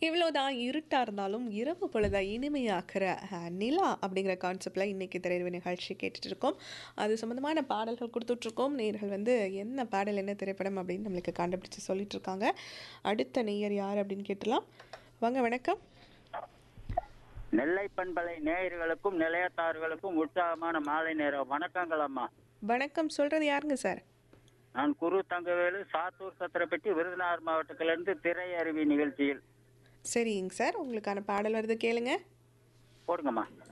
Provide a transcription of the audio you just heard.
இவ்வளோதான் இருட்டா இருந்தாலும் இரவு பொழுதை இனிமையாக்குற அஹ், நிலா அப்படிங்கிற கான்செப்டில் இன்னைக்கு திரையரவு நிகழ்ச்சி கேட்டுட்டு இருக்கோம் அது சம்மந்தமான பாடல்கள் கொடுத்துட்ருக்கோம் நேர்கள் வந்து என்ன பாடல் என்ன திரைப்படம் அப்படின்னு நம்மளுக்கு கண்டுபிடிச்சு சொல்லிட்டு இருக்காங்க அடுத்த நேயர் யார் அப்படின்னு கேட்டலாம் வாங்க வணக்கம் நெல்லை பண்பலை நேயர்களுக்கும் நிலையத்தார்களுக்கும் உற்சாகமான மாலை நேரம் வணக்கங்கள் அம்மா வணக்கம் சொல்கிறது யாருங்க சார் நான் குரு தங்கவேலு சாத்தூர் சத்திரப்பட்டி விருதுநகர் மாவட்டத்திலிருந்து திரை அறிவி நிகழ்ச்சியில் சரிங்க சார் உங்களுக்கான பாடல் வருது கேளுங்க போடுங்கம்மா